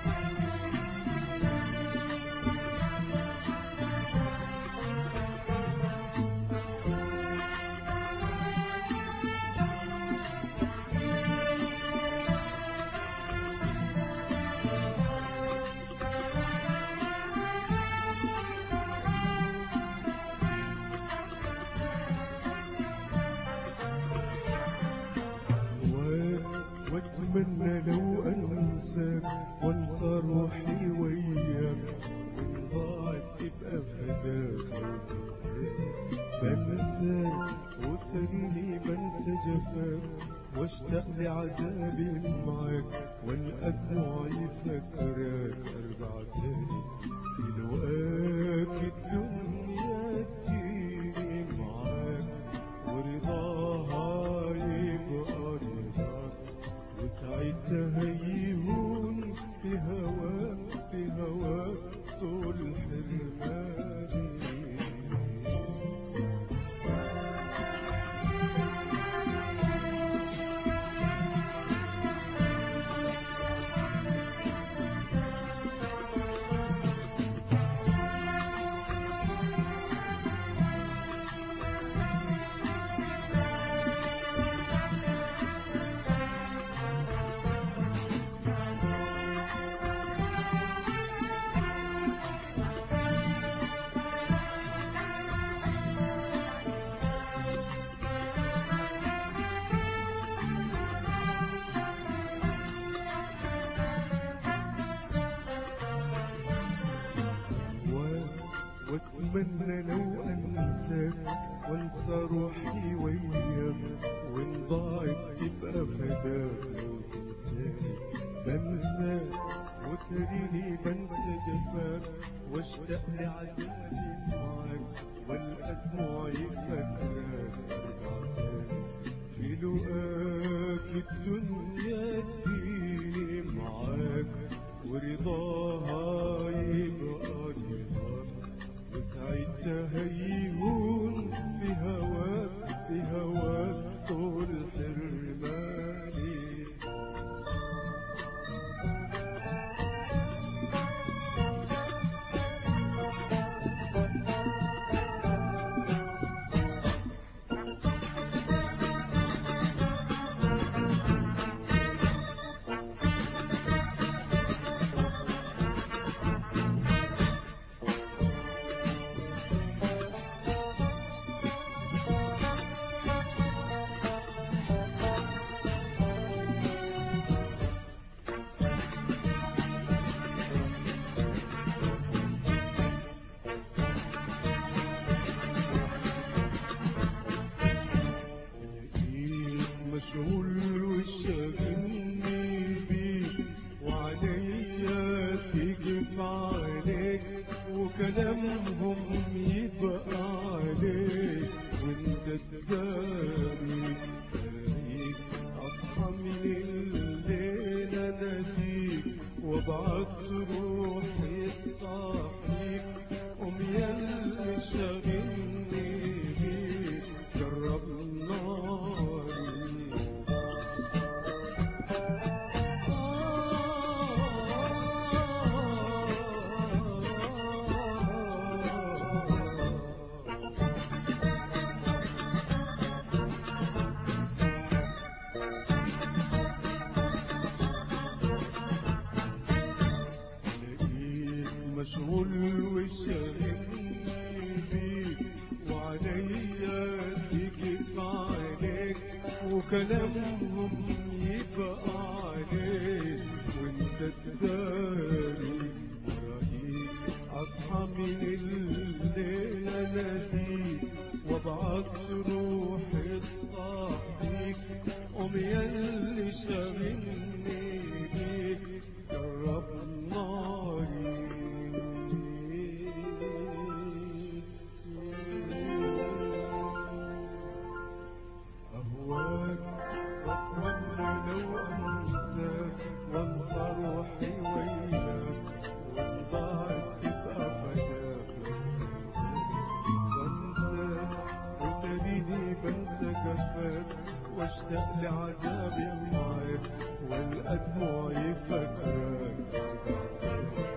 و- واتمنى لو انساك وانسى روحي وياك وان ضاعت تبقى فداك لو تنساك بنساك وتريني بنسى جفاك واشتاق لعذابي معاك والقى دموعي فاكراك ارجع تاني في لقاك الدنيا تجيني معاك ورضاها يبقى رضاك وساعتها هيهون في هواك في هواك طول حرماني و- واتمنى لو انساك وانسى روحي وياك وان ضاعت تبقى فداك لو تنساني بنساك وتريني بنسى جفاك واشتاق لعذابي معاك والقى دموعي فاكراك ارجع تاني في لقاك الدنيا تجيني معاك ورضاها يبقى رضاك وساعتها هيهون في هواك في هواك طول حرماني لقيت مشغول وشاغلني بيك وعليا تجف عليك وكلامهم يبقى عليك وانت تداري تاريك اصحى من الليل اناديك وابعت روحي تصحيك قوم يلا شاغلني بيك جرب ناري لقيت مشغول وشاغلني بيك وعليا تجف عليك وكلامهم يبقى عليك وانت تداري ورايك اصحى من الليل اناديك وابعت روحي تصحيك قوم ياللي شاغلني بيك جرب ناري أهواك وأتمنى لو أنساك وأنسى روحي وياك وإن ضاعت تبقى فداك لو تنساني وأنساك وتريني واشتاق لعذابي معاك والقى دموعي فاكراك